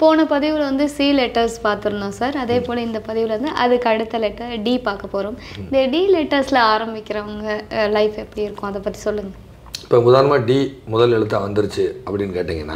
போன பதிவில் வந்து சி லெட்டர்ஸ் பார்த்துருந்தோம் சார் அதே போல் இந்த பதிவில் வந்து அதுக்கு அடுத்த லெட்டர் டி பார்க்க போகிறோம் இந்த டி லெட்டர்ஸில் ஆரம்பிக்கிறவங்க லைஃப் எப்படி இருக்கும் அதை பற்றி சொல்லுங்கள் இப்போ உதாரணமாக டி முதல் எழுத்தா வந்துருச்சு அப்படின்னு கேட்டிங்கன்னா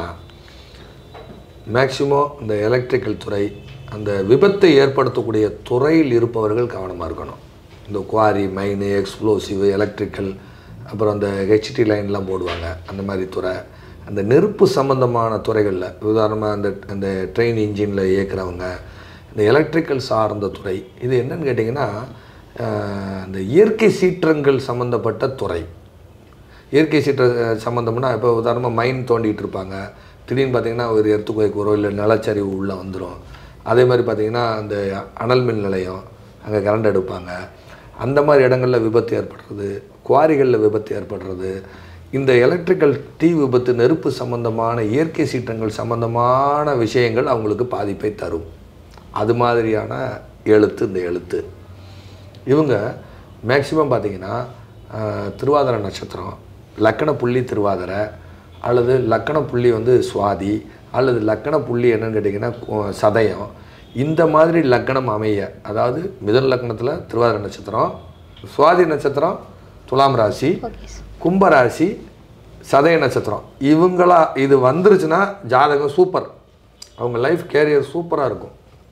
மேக்சிமம் இந்த எலக்ட்ரிக்கல் துறை அந்த விபத்தை ஏற்படுத்தக்கூடிய துறையில் இருப்பவர்கள் கவனமாக இருக்கணும் இந்த குவாரி மைனு எக்ஸ்ப்ளோசிவ் எலக்ட்ரிக்கல் அப்புறம் அந்த ஹெச்டி லைன்லாம் போடுவாங்க அந்த மாதிரி துறை அந்த நெருப்பு சம்பந்தமான துறைகளில் உதாரணமாக அந்த அந்த ட்ரெயின் இன்ஜினில் இயக்குறவங்க இந்த எலக்ட்ரிக்கல் சார்ந்த துறை இது என்னன்னு கேட்டிங்கன்னா அஹ், இந்த இயற்கை சீற்றங்கள் சம்மந்தப்பட்ட துறை இயற்கை சீற்ற சம்மந்தம்னா இப்போ உதாரணமாக மைன் தோண்டிட்டு இருப்பாங்க திடீர்னு பார்த்தீங்கன்னா ஒரு எர்த்துக்குவைக்கு வரும் இல்லை நிலச்சரிவு உள்ளே வந்துடும் அதே மாதிரி பார்த்தீங்கன்னா அந்த அனல் மின் நிலையம் அங்கே கரண்ட் எடுப்பாங்க அந்த மாதிரி இடங்களில் விபத்து ஏற்படுறது குவாரிகளில் விபத்து ஏற்படுறது இந்த எலக்ட்ரிக்கல் தீ விபத்து நெருப்பு சம்பந்தமான இயற்கை சீற்றங்கள் சம்பந்தமான விஷயங்கள் அவங்களுக்கு பாதிப்பை தரும் அது மாதிரியான எழுத்து இந்த எழுத்து இவங்க மேக்சிமம் பார்த்தீங்கன்னா ஆஹ், திருவாதிரை நட்சத்திரம் லக்கண புள்ளி திருவாதிரை அல்லது லக்கண புள்ளி வந்து சுவாதி அல்லது லக்கண புள்ளி என்னன்னு கேட்டிங்கன்னா கு- சதயம் இந்த மாதிரி லக்கணம் அமைய அதாவது மிதன் லக்கணத்தில் திருவாதிரை நட்சத்திரம் சுவாதி நட்சத்திரம் துலாம் ராசி ஓகே சார் கும்ப ராசி சதய நட்சத்திரம் இவங்களா இது வந்துருச்சுன்னா ஜாதகம் சூப்பர் அவங்க லைஃப் கேரியர் சூப்பராக இருக்கும்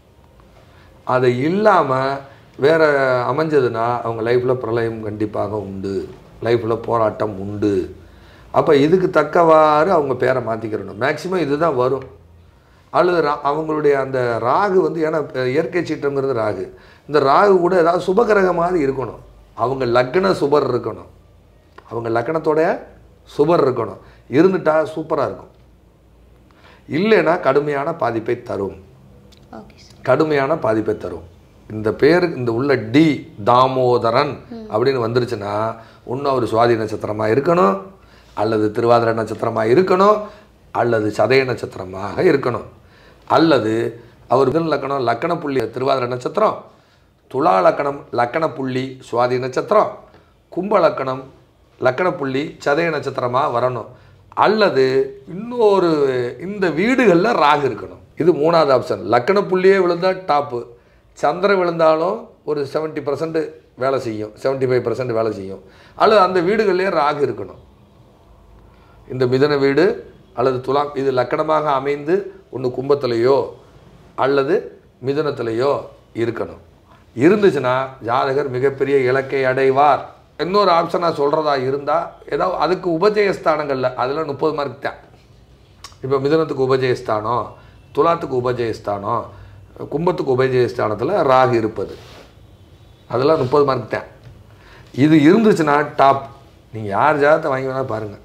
அது இல்லாமல் வேற அமைஞ்சதுன்னா அவங்க லைஃப்பில் பிரளயம் கண்டிப்பாக உண்டு லைஃப்பில் போராட்டம் உண்டு அப்போ இதுக்கு தக்கவாறு அவங்க பேரை மாற்றிக்கிறணும் மேக்சிமம் இதுதான் வரும் அல்லது ரா அவங்களுடைய அந்த ராகு வந்து ஏன்னா இப்ப இயற்கை சீற்றங்கிறது ராகு இந்த ராகு கூட ஏதாவது சுபகிரக மாதிரி இருக்கணும் அவங்க லக்ன சுபர் இருக்கணும் அவங்க லக்னத்தோட சுபர் இருக்கணும் இருந்துட்டா சூப்பராக இருக்கும் இல்லைன்னா கடுமையான பாதிப்பை தரும் ஓகே சார் கடுமையான பாதிப்பை தரும் இந்த பேர் இந்த உள்ள டி தாமோதரன் அப்படின்னு வந்துருச்சுன்னா இன்னும் அவர் சுவாதி நட்சத்திரமாக இருக்கணும் அல்லது திருவாதிரை நட்சத்திரமாக இருக்கணும் அல்லது சதய நட்சத்திரமாக இருக்கணும் அல்லது அவர் முதல் லக்கணம் லக்கண புள்ளி திருவாதிரை நட்சத்திரம் துலா லக்கணம் லக்கண புள்ளி சுவாதி நட்சத்திரம் கும்ப லக்கணம் லக்கண புள்ளி சதய நட்சத்திரமாக வரணும் அல்லது இன்னொரு இந்த வீடுகளில் ராகு இருக்கணும் இது மூணாவது ஆப்ஷன் லக்கண புள்ளியே விழுந்தா டாப்பு சந்திரன் விழுந்தாலும் ஒரு செவன்ட்டி பர்சன்ட் வேலை செய்யும் செவன்ட்டி ஃபைவ் வேலை செய்யும் அல்லது அந்த வீடுகள்லேயே ராகு இருக்கணும் இந்த மிதன வீடு அல்லது துலாம் இது லக்கணமாக அமைந்து ஒன்று கும்பத்திலேயோ அல்லது மிதுனத்திலேயோ இருக்கணும் இருந்துச்சுன்னா ஜாதகர் மிகப்பெரிய இலக்கை அடைவார் இன்னொரு ஆப்ஷனாக சொல்கிறதா இருந்தால் ஏதோ அதுக்கு உபஜயஸ்தானங்களில் அதில் முப்பது மார்க் தான் இப்போ மிதுனத்துக்கு உபஜயஸ்தானம் துலாத்துக்கு உபஜயஸ்தானம் கும்பத்துக்கு உபஜயஸ்தானத்தில் ராகு இருப்பது அதெல்லாம் முப்பது மார்க் தான் இது இருந்துச்சுன்னா டாப் நீங்கள் யார் ஜாதத்தை வாங்கி வேணால் பாருங்கள்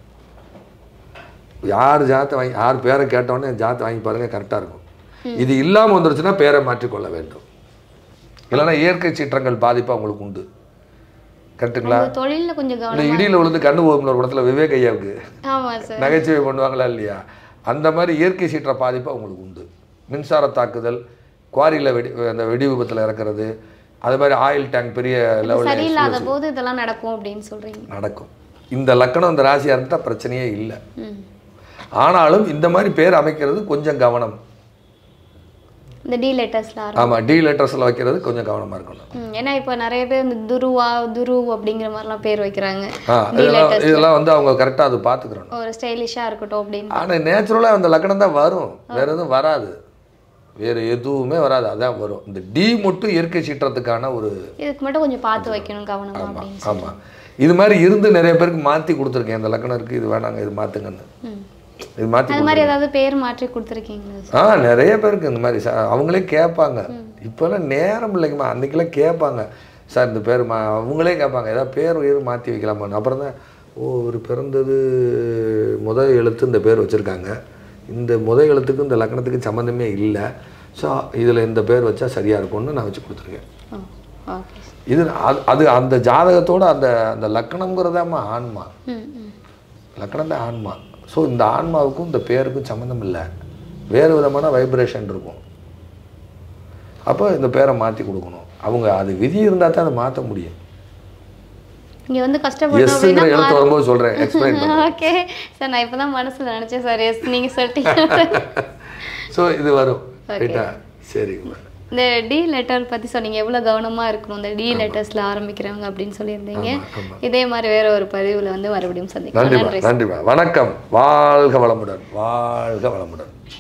யார் ஜாதத்தை வாங்கி யார் பேரை கேட்டோன்னே ஜாதத்தை வாங்கி பாருங்கள் கரெக்டாக இருக்கும் இது இல்லாமல் வந்துருச்சுன்னா பேரை மாற்றிக்கொள்ள வேண்டும் இல்லைன்னா இயற்கை சீற்றங்கள் பாதிப்பு அவங்களுக்கு உண்டு கரெக்டுங்களா உங்கள் தொழிலில் கொஞ்சம் இந்த கவனம் இடியில் விழுந்து கண்ணு போகும்ல ஒரு படத்தில் விவேக் ஐயாவுக்கு ஆமாம் சார் நகைச்சுவை பண்ணுவாங்களா இல்லையா அந்த மாதிரி இயற்கை சீற்ற பாதிப்பு அவங்களுக்கு உண்டு மின்சார தாக்குதல் குவாரியில் வெடி அந்த வெடி விபத்தில் இறக்குறது அது மாதிரி ஆயில் டேங்க் பெரிய லெவலில் சரியில்லாத போது இதெல்லாம் நடக்கும் அப்படின்னு சொல்கிறீங்க நடக்கும் இந்த லக்கணம் இந்த ராசியாக இருந்துட்டால் பிரச்சனையே இல்லை ம் ஆனாலும் இந்த மாதிரி பேர் அமைக்கிறது கொஞ்சம் கவனம் இந்த டி லெட்டர்ஸில் ஆரம்பி ஆமாம் டி லெட்டர்ஸில் வைக்கிறது கொஞ்சம் கவனமாக இருக்கணும் ம், ஏன்னா இப்போ நிறைய பேர் இந்த துருவா துரு அப்படிங்கிற மாதிரிலாம் பேர் வைக்கிறாங்க ஆ டி இதெல்லாம் லெட்டர்ஸ் இதெல்லாம் வந்து அவங்க கரெக்டாக அது பார்த்துக்கிறணும் ஒரு ஸ்டைலிஷாக இருக்கட்டும் அப்படின்னு ஆனால் நேச்சுரலாக அந்த லக்கணம் தான் வரும் வேற எதுவும் வராது வேறு எதுவுமே வராது அதான் வரும் இந்த டி மட்டும் இயற்கை சீற்றத்துக்கான ஒரு இதுக்கு மட்டும் கொஞ்சம் பார்த்து வைக்கணும் கவனமா அப்படின்னு ஆமாம் இது மாதிரி இருந்து நிறைய பேருக்கு மாற்றி கொடுத்துருக்கேன் இந்த லக்கணம் இருக்குது இது வேணாங்க இது மாற்றுங்கன்னு ம். இது மாற்றி அது மாதிரி ஏதாவது பேர் மாற்றி கொடுத்துருக்கீங்களா சார் ஆ நிறைய பேருக்கு இந்த மாதிரி சா- அவங்களே கேட்பாங்க இப்போல்லாம் நேரம் இல்லைங்கம்மா அன்றைக்கெல்லாம் கேட்பாங்க சார் இந்த பேர் மா அவங்களே கேட்பாங்க ஏதாவது பேர் உயிர் மாற்றி வைக்கலாமான்னு அப்புறம் தான் ஓ இவர் பிறந்தது முத எழுத்து இந்த பேர் வச்சுருக்காங்க இந்த முத எழுத்துக்கு இந்த லக்கணத்துக்கு சம்மந்தமே இல்லை ஸோ இதில் இந்த பேர் வச்சா சரியாக இருக்கும்னு நான் வச்சு கொடுத்துருக்கேன் ஓ ஓகே சார் இது அது அது அந்த ஜாதகத்தோட அந்த அந்த லக்கணங்கிறதாம்மா ஆன்மா ம் ம் லக்கணம் தான் ஆன்மா ஸோ இந்த ஆன்மாவுக்கும் இந்த பேருக்கும் சம்மந்தம் இல்லை வேறு விதமான வைப்ரேஷன் இருக்கும் அப்போ இந்த பேரை மாற்றி கொடுக்கணும் அவங்க அது விதி இருந்தால் தான் அதை மாற்ற முடியும் இங்கே வந்து கஷ்டப்பட்டோம் எஸ்ங்கிற அப்படின்னா எழுத்து வரும்போது சொல்கிறேன் எக்ஸ்பிளைன் ஓகே சார் நான் இப்போ தான் மனசில் நினச்சேன் சார் எஸ் நீங்கள் சொல்லிட்டீங்க ஸோ இது வரும் ரைட்டா சரிங்கம்மா இந்த டி லெட்டர் பற்றி சொன்னீங்க எவ்வளோ கவனமாக இருக்கணும் இந்த டி லெட்டர்ஸில் ஆரம்பிக்கிறவங்க அப்படின்னு சொல்லியிருந்தீங்க இதே மாதிரி வேற ஒரு பதிவில் வந்து மறுபடியும் சந்திக்கலாம் நன்றிம்மா நன்றிம்மா வணக்கம் வாழ்க வளமுடன் வாழ்க வளமுடன்